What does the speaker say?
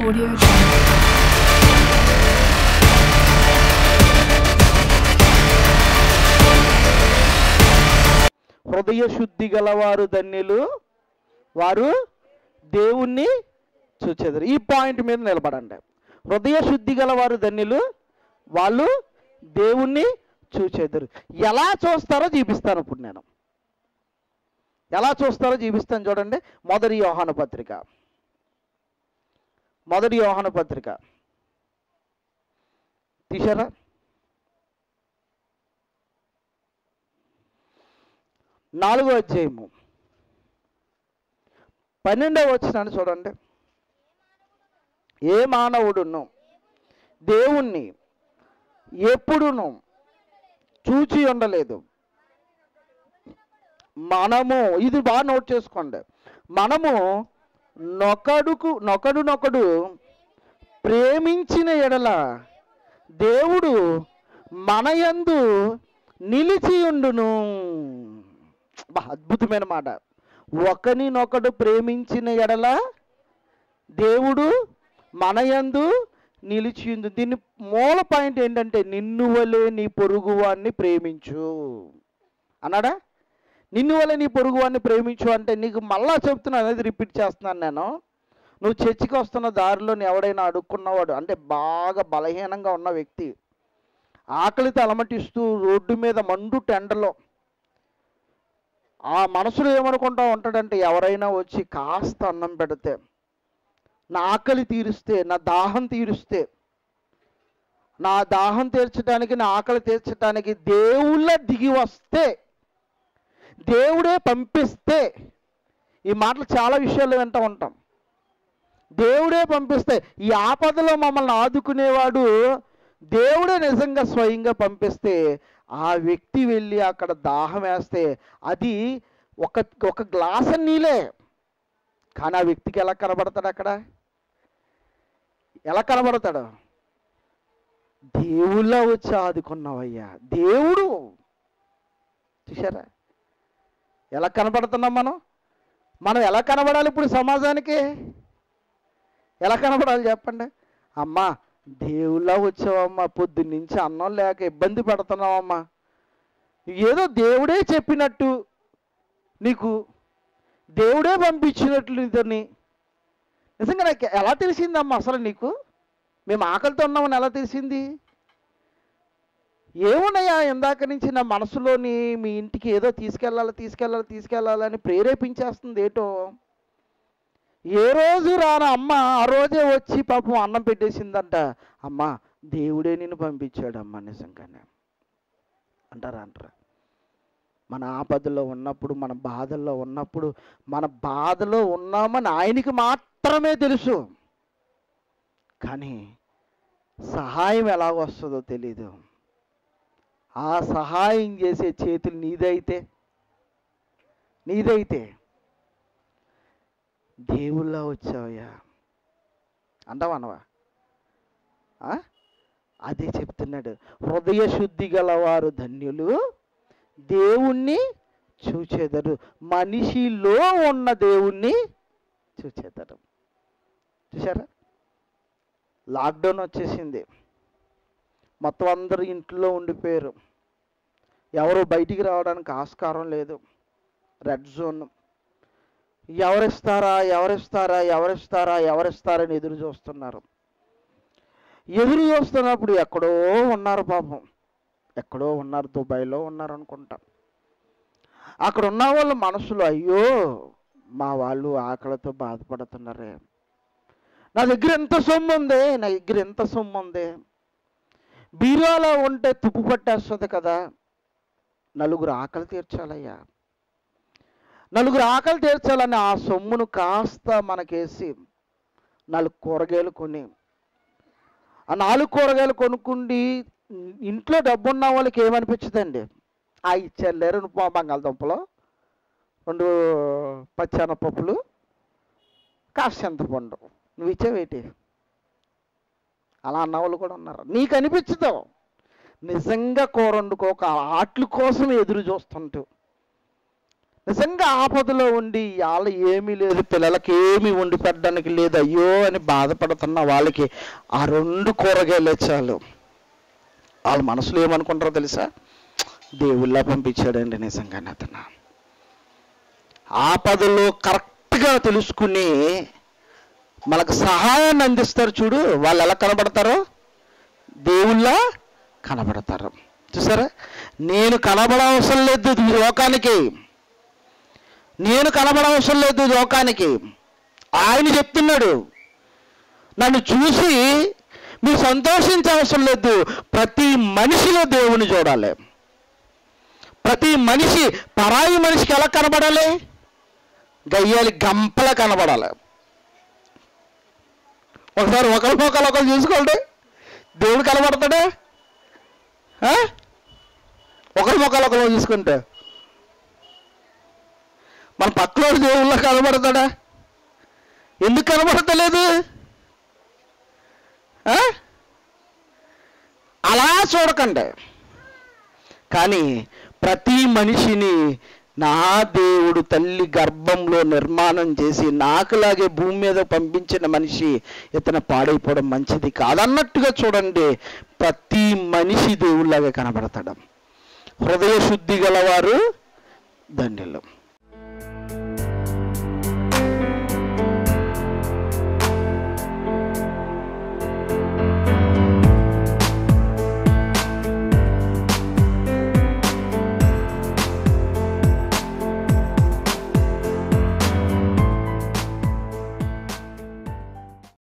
Audio Jungle. హృదయ శుద్ధి గలవారు ధన్యులు వారు దేవుణ్ణి చూచెదరు ఈ పాయింట్ మీద నిలబడండి హృదయ శుద్ధి గలవారు ధన్యులు వాళ్ళు దేవుణ్ణి చూచెదరు ఎలా చూస్తారో చూపిస్తాను ఇప్పుడు నేను ఎలా చూస్తారో చూపిస్తాను చూడండి మొదటి యోహాన పత్రిక మొదటి యోహాన పత్రిక తీశారా నాలుగో అధ్యాయము పన్నెండవ వచ్చినాను చూడండి ఏ మానవుడును దేవుణ్ణి ఎప్పుడును చూచి ఉండలేదు మనము ఇది బాగా నోట్ చేసుకోండి మనము నొకడుకు నొకడు నొకడు ప్రేమించిన ఎడల దేవుడు మనయందు నిలిచి ఉండును బా అద్భుతమైన మాట ఒకరినొకడు ప్రేమించిన ఎడల దేవుడు మనయందు నిలిచింది దీని మూల పాయింట్ ఏంటంటే నిన్ను వలే నీ పొరుగువాన్ని ప్రేమించు అన్నాడా నిన్ను వలే నీ పొరుగువాన్ని ప్రేమించు అంటే నీకు మళ్ళా చెప్తున్నాను అనేది రిపీట్ చేస్తున్నాను నేను నువ్వు చర్చికి వస్తున్న దారిలో నీ ఎవడైనా అడుక్కున్నవాడు అంటే బాగా బలహీనంగా ఉన్న వ్యక్తి ఆకలితో అలమటిస్తూ రోడ్డు మీద మండు టెండలో ఆ మనసులో ఏమనుకుంటా ఉంటాడంటే ఎవరైనా వచ్చి కాస్త అన్నం పెడితే నా ఆకలి తీరుస్తే నా దాహం తీరుస్తే నా దాహం తీర్చడానికి నా ఆకలి తీర్చడానికి దేవుళ్ళ దిగి వస్తే దేవుడే పంపిస్తే ఈ మాటలు చాలా విషయాలు వింటూ ఉంటాం దేవుడే పంపిస్తే ఈ ఆపదలో మమ్మల్ని ఆదుకునేవాడు దేవుడే నిజంగా స్వయంగా పంపిస్తే ఆ వ్యక్తి వెళ్ళి అక్కడ దాహం వేస్తే అది ఒక ఒక గ్లాస్ నీళ్ళే కానీ ఆ వ్యక్తికి ఎలా కనబడతాడు అక్కడ ఎలా కనబడతాడు దేవుళ్ళ వచ్చి ఆదుకున్నావయ్యా దేవుడు చూసారా ఎలా కనబడుతున్నాం మనం మనం ఎలా కనబడాలి ఇప్పుడు సమాజానికి ఎలా కనబడాలి చెప్పండి అమ్మా దేవుళ్ళ వచ్చావమ్మా పొద్దున్నుంచి అన్నం లేక ఇబ్బంది పడుతున్నావమ్మా ఏదో దేవుడే చెప్పినట్టు నీకు దేవుడే పంపించినట్లు ఇతన్ని నిజంగా నాకు ఎలా తెలిసిందమ్మా అసలు నీకు మేము ఆకలితో ఉన్నామని ఎలా తెలిసింది ఏమున్నాయా ఇందాక నుంచి నా మనసులోని మీ ఇంటికి ఏదో తీసుకెళ్ళాలి తీసుకెళ్ళాలి తీసుకెళ్ళాలని ప్రేరేపించేస్తుంది ఏటో ఏ రోజు రాన అమ్మ ఆ రోజే వచ్చి పాపం అన్నం పెట్టేసిందంట అమ్మ దేవుడే నిన్ను పంపించాడు అమ్మ నిజంగానే అంటారా అంటారా మన ఆపదలో ఉన్నప్పుడు మన బాధల్లో ఉన్నప్పుడు మన బాధలో ఉన్నామని ఆయనకి మాత్రమే తెలుసు కానీ సహాయం ఎలా వస్తుందో తెలీదు ఆ సహాయం చేసే చేతులు నీదైతే నీదైతే దేవుళ్ళ వచ్చావయ్యా అంటావా అనవా ఆ? అదే చెప్తున్నాడు హృదయ శుద్ధి గలవారు ధన్యులు దేవుణ్ణి చూచేదరు మనిషిలో ఉన్న దేవుణ్ణి చూచేదరు చూసారా లాక్డౌన్ వచ్చేసింది మొత్తం అందరూ ఇంట్లో ఉండిపోయారు ఎవరు బయటికి రావడానికి ఆస్కారం లేదు రెడ్ జోన్ ఎవరిస్తారా ఎవరిస్తారా ఎవరిస్తారా ఎవరిస్తారని ఎదురు చూస్తున్నారు ఎదురు చూస్తున్నప్పుడు ఎక్కడో ఉన్నారు పాపం ఎక్కడో ఉన్నారు దుబాయ్లో ఉన్నారు అనుకుంటా అక్కడ ఉన్న వాళ్ళ మనసులో అయ్యో మా వాళ్ళు ఆకలితో బాధపడుతున్నారే నా దగ్గర ఎంత సొమ్ము ఉంది నా దగ్గర ఎంత సొమ్ము ఉంది బీరువాలో ఉంటే తుప్పు పట్టేస్తుంది కదా నలుగురు ఆకలి తీర్చాలయ్యా నలుగురు ఆకలి తీర్చాలని ఆ సొమ్మును కాస్త మనకేసి నాలుగు కూరగాయలు కొని ఆ నాలుగు కూరగాయలు కొనుక్కుండి ఇంట్లో డబ్బు ఉన్న వాళ్ళకి ఏమనిపించదండి ఆ ఇచ్చారు నువ్వు బంగాళదుంపలు రెండు పచ్చెనపప్పులు కాస్త చింతపండు నువ్వు ఇచ్చేవేటి అలా అన్న వాళ్ళు కూడా ఉన్నారు నీకు అనిపించదు నిజంగా కూర వండుకోక ఆటల కోసం ఎదురు చూస్తుంటూ నిజంగా ఆపదలో ఉండి వాళ్ళ ఏమీ లేదు పిల్లలకి ఏమీ వండి పెట్టడానికి లేదు అయ్యో అని బాధపడుతున్న వాళ్ళకి ఆ రెండు కూరగాయలే చాలు వాళ్ళ మనసులో ఏమనుకుంటారో తెలుసా దేవుళ్ళ పంపించాడండి నిజంగానే అతను ఆపదలో కరెక్ట్గా తెలుసుకుని మనకు సహాయాన్ని అందిస్తారు చూడు వాళ్ళు ఎలా కనబడతారో దేవుళ్ళ కనబడతారు చూసారా నేను కనబడవసరం లేదు ఈ లోకానికి నేను కనబడవసరం లేదు ఈ లోకానికి ఆయన చెప్తున్నాడు నన్ను చూసి మీరు సంతోషించవసరం లేదు ప్రతి మనిషిలో దేవుని చూడాలి ప్రతి మనిషి పరాయి మనిషికి ఎలా కనబడాలి గయ్యాలి గంపల కనబడాలి ఒకసారి ఒకరి మొక్కలు ఒకరు చూసుకోండి దేవుడు కనబడతాడా ఆ? ఒకరి మొక్కలు ఒకరు చూసుకుంటే మన పక్కలో దేవుళ్ళ కనబడతాడా ఎందుకు కనబడతలేదు ఆ? అలా చూడకండి కానీ ప్రతి మనిషిని నా దేవుడు తల్లి గర్భంలో నిర్మాణం చేసి నాకులాగే భూమి మీద పంపించిన మనిషి ఇతను పాడైపోవడం మంచిది కాదన్నట్టుగా చూడండి ప్రతి మనిషి దేవుళ్ళలాగా కనబడతాడు హృదయ శుద్ధి గలవారు దండెలు